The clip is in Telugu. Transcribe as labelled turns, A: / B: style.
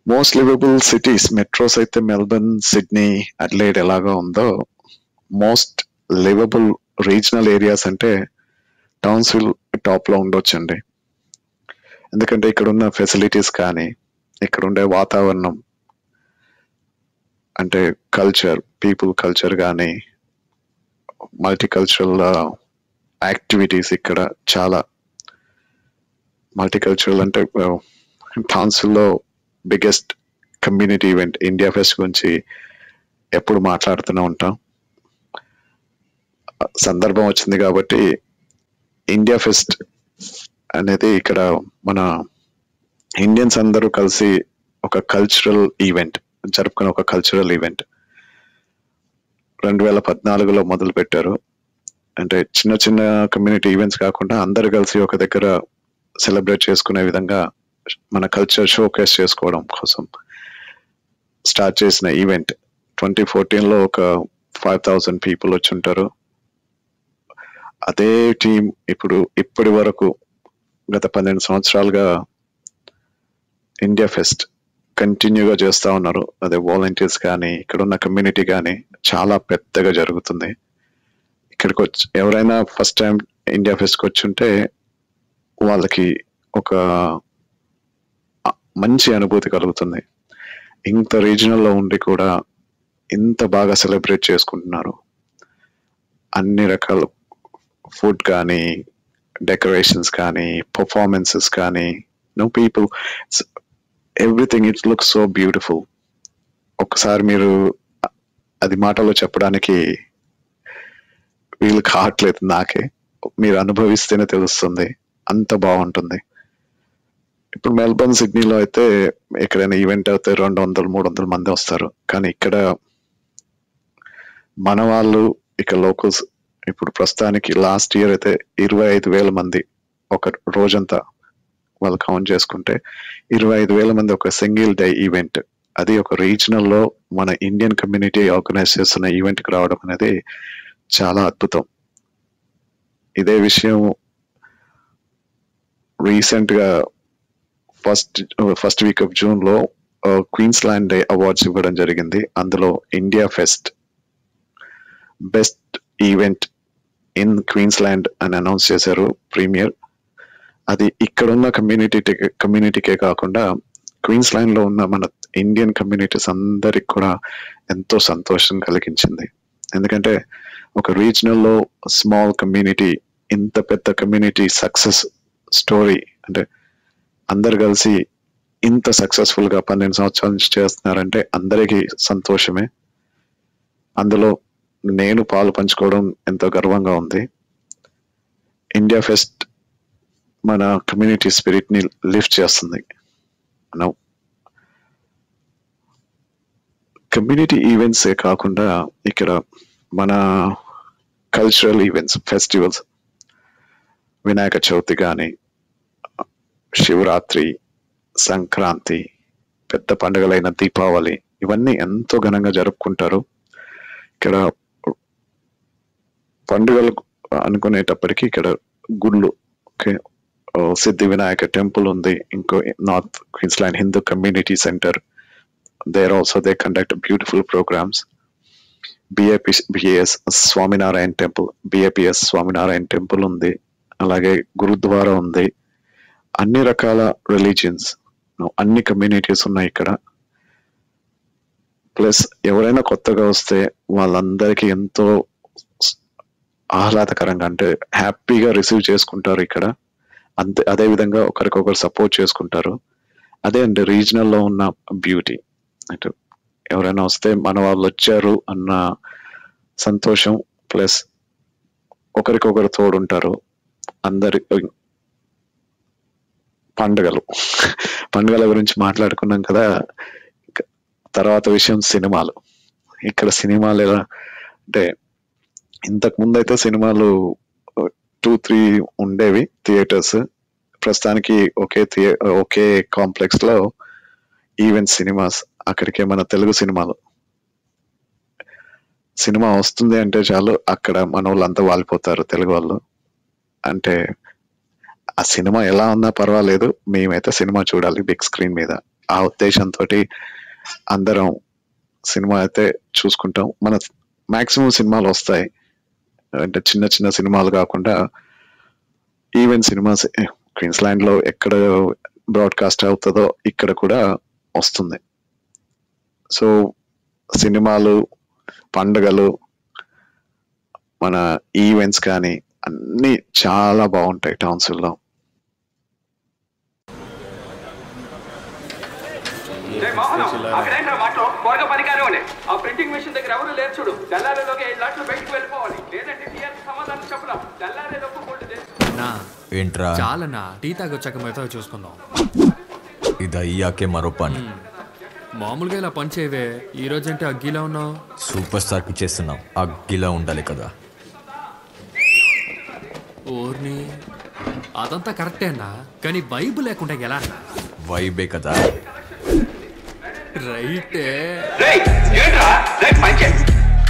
A: మోస్ట్ లివబుల్ సిటీస్ మెట్రోస్ అయితే మెల్బర్న్ సిడ్నీ అడ్లైడ్ ఎలాగా ఉందో మోస్ట్ లివబుల్ రీజనల్ ఏరియాస్ అంటే టౌన్స్ విల్ టాప్ లో ఉండొచ్చండి ఎందుకంటే ఇక్కడ ఉన్న ఫెసిలిటీస్ కానీ ఇక్కడ ఉండే వాతావరణం అంటే కల్చర్ పీపుల్ కల్చర్ కానీ మల్టీ కల్చరల్ యాక్టివిటీస్ ఇక్కడ చాలా మల్టీ కల్చరల్ అంటే టౌన్స్ లో biggest community event India fest గురించి ఎప్పుడు మాట్లాడుతూనే ఉంటాం సందర్భం వచ్చింది కాబట్టి ఇండియా ఫెస్ట్ అనేది ఇక్కడ మన ఇండియన్స్ అందరూ కలిసి ఒక కల్చరల్ ఈవెంట్ జరుపుకునే ఒక కల్చరల్ ఈవెంట్ రెండు వేల పద్నాలుగులో మొదలు పెట్టారు అంటే చిన్న చిన్న కమ్యూనిటీ ఈవెంట్స్ కాకుండా అందరు కలిసి ఒక దగ్గర సెలబ్రేట్ చేసుకునే విధంగా మన కల్చర్ షోకేస్ చేసుకోవడం కోసం స్టార్ట్ చేసిన ఈవెంట్ ట్వంటీ ఫోర్టీన్ లో ఒక ఫైవ్ థౌసండ్ పీపుల్ వచ్చి ఉంటారు అదే టీం ఇప్పుడు ఇప్పటి వరకు గత పన్నెండు సంవత్సరాలుగా ఇండియా ఫెస్ట్ కంటిన్యూగా చేస్తా ఉన్నారు అదే వాలంటీర్స్ కానీ ఇక్కడ ఉన్న కమ్యూనిటీ కానీ చాలా పెద్దగా జరుగుతుంది ఇక్కడికి వచ్చి ఎవరైనా ఫస్ట్ టైం ఇండియా ఫెస్ట్కి వచ్చి ఉంటే వాళ్ళకి ఒక మంచి అనుభూతి కలుగుతుంది ఇంత రీజనల్లో ఉండి కూడా ఇంత బాగా సెలబ్రేట్ చేసుకుంటున్నారు అన్ని రకాల ఫుడ్ కానీ డెకరేషన్స్ కానీ పర్ఫార్మెన్సెస్ కానీ no people everything it look so beautiful ఒకసారి మీరు అది మాటలో చెప్పడానికి వీళ్ళు కావట్లేదు నాకే మీరు అనుభవిస్తేనే తెలుస్తుంది అంత బాగుంటుంది ఇప్పుడు మెల్బర్న్ సిడ్నీలో అయితే ఎక్కడైనా ఈవెంట్ అయితే రెండు వందలు మూడు వందల మంది వస్తారు కానీ ఇక్కడ మన వాళ్ళు ఇక లోకల్స్ ఇప్పుడు ప్రస్తుతానికి లాస్ట్ ఇయర్ అయితే ఇరవై ఐదు వేల మంది ఒక రోజంతా వాళ్ళు కౌంట్ చేసుకుంటే ఇరవై ఐదు వేల మంది ఒక సింగిల్ డే ఈవెంట్ అది ఒక రీజనల్ లో మన ఇండియన్ కమ్యూనిటీ ఆర్గనైజ్ చేస్తున్న ఈవెంట్ కి రావడం అనేది చాలా అద్భుతం ఇదే విషయం రీసెంట్ గా first first week of June లో క్వీన్స్ ల్యాండ్ డే అవార్డ్స్ ఇవ్వడం జరిగింది అందులో India fest best event in Queensland అని అనౌన్స్ చేశారు ప్రీమియర్ అది ఇక్కడున్న కమ్యూనిటీ కమ్యూనిటీకే కాకుండా క్వీన్స్ ల్యాండ్ లో ఉన్న మన ఇండియన్ కమ్యూనిటీస్ అందరికి కూడా ఎంతో సంతోషం కలిగించింది ఎందుకంటే ఒక రీజనల్ లో స్మాల్ కమ్యూనిటీ ఇంత పెద్ద కమ్యూనిటీ సక్సెస్ స్టోరీ అంటే అందరు కలిసి ఇంత సక్సెస్ఫుల్ గా పన్నెండు సంవత్సరాల నుంచి చేస్తున్నారంటే అందరికీ సంతోషమే అందులో నేను పాలు పంచుకోవడం ఎంతో గర్వంగా ఉంది ఇండియా ఫెస్ట్ మన కమ్యూనిటీ స్పిరిట్ ని లిఫ్ట్ చేస్తుంది మనం కమ్యూనిటీ ఈవెంట్స్ ఏ కాకుండా ఇక్కడ మన cultural events festivals Vinayaka Chavithi కానీ శివరాత్రి సంక్రాంతి పెద్ద పండుగలైన దీపావళి ఇవన్నీ ఎంతో ఘనంగా జరుపుకుంటారు ఇక్కడ పండుగలు అనుకునేటప్పటికీ ఇక్కడ గుళ్ళు ఓకే సిద్ధి వినాయక టెంపుల్ ఉంది ఇంకో north Queensland Hindu community centre there also they conduct beautiful programmes BAP BAS Swaminarayan temple BAPS Swaminarayan temple ఉంది అలాగే గురుద్వారా ఉంది అన్ని రకాల రిలీజియన్స్ అన్ని కమ్యూనిటీస్ ఉన్నాయి ఇక్కడ ప్లస్ ఎవరైనా కొత్తగా వస్తే వాళ్ళందరికీ ఎంతో ఆహ్లాదకరంగా అంటే హ్యాపీగా రిసీవ్ చేసుకుంటారు ఇక్కడ అంతే అదే విధంగా ఒకరికొకరు సపోర్ట్ చేసుకుంటారు అదే అండి రీజనల్ లో ఉన్న బ్యూటీ అంటే ఎవరైనా వస్తే మన వాళ్ళు వచ్చారు అన్న సంతోషం ప్లస్ ఒకరికొకరు తోడుంటారు అందరి పండుగలు పండుగల గురించి మాట్లాడుకున్నాం కదా తర్వాత విషయం సినిమాలు ఇక్కడ సినిమాలు ఎలా అంటే ఇంతకు ముందు అయితే సినిమాలు టూ త్రీ ఉండేవి థియేటర్స్ ప్రస్తుతానికి ఒకే థియే ఒకే కాంప్లెక్స్ లో ఈవెంట్ సినిమాస్ అక్కడికే మన తెలుగు సినిమాలు సినిమా వస్తుంది అంటే చాలు అక్కడ మన వాళ్ళంతా వాలిపోతారు తెలుగు వాళ్ళు అంటే ఆ సినిమా ఎలా ఉన్నా పర్వాలేదు మేమైతే సినిమా చూడాలి బిగ్ స్క్రీన్ మీద ఆ ఉద్దేశంతో అందరం సినిమా అయితే చూసుకుంటాం మన మాక్సిమం సినిమాలు వస్తాయి అంటే చిన్న చిన్న సినిమాలు కాకుండా ఈవెన్ సినిమాస్ క్వీన్స్లాండ్ లో ఎక్కడ బ్రాడ్కాస్ట్ అవుతుందో ఇక్కడ కూడా వస్తుంది సో సినిమాలు పండుగలు మన ఈవెంట్స్ కానీ అన్ని చాలా బాగుంటాయి టౌన్సిల్లో
B: రే మోహన్ అక్కడేంట్రా మాటలు త్వరగా పని కానివ్వండి ఆ ప్రింటింగ్ మిషన్ దగ్గర ఎవరు లేరు చూడు దల్లారేలోకి ఏడు లక్షలు బయటకు వెళ్ళిపోవాలి లేదంటే టీఆర్ సమాధానం చెప్పడం దల్లారేలోకి గోల్డ్ చేసి
C: నా
D: ఏంట్రా
C: చాలన్నా టీ తాగొచ్చాక మిగతా చూసుకుందాం
D: ఇది అయ్యాకే మరో పని
C: మామూలుగా ఇలా పని చేయవే ఈ రోజు అంటే అగ్గిలా ఉన్నావు
D: సూపర్ స్టార్ కి చేస్తున్నాం అగ్గిలా ఉండాలి కదా
C: ఓర్ని అదంతా కరెక్టే అన్నా కానీ వైబ్ లేకుండా ఎలా అన్నా
D: వైబే కదా
C: రైటే
B: రేయ్ ఏంట్రా రేయ్ పంచే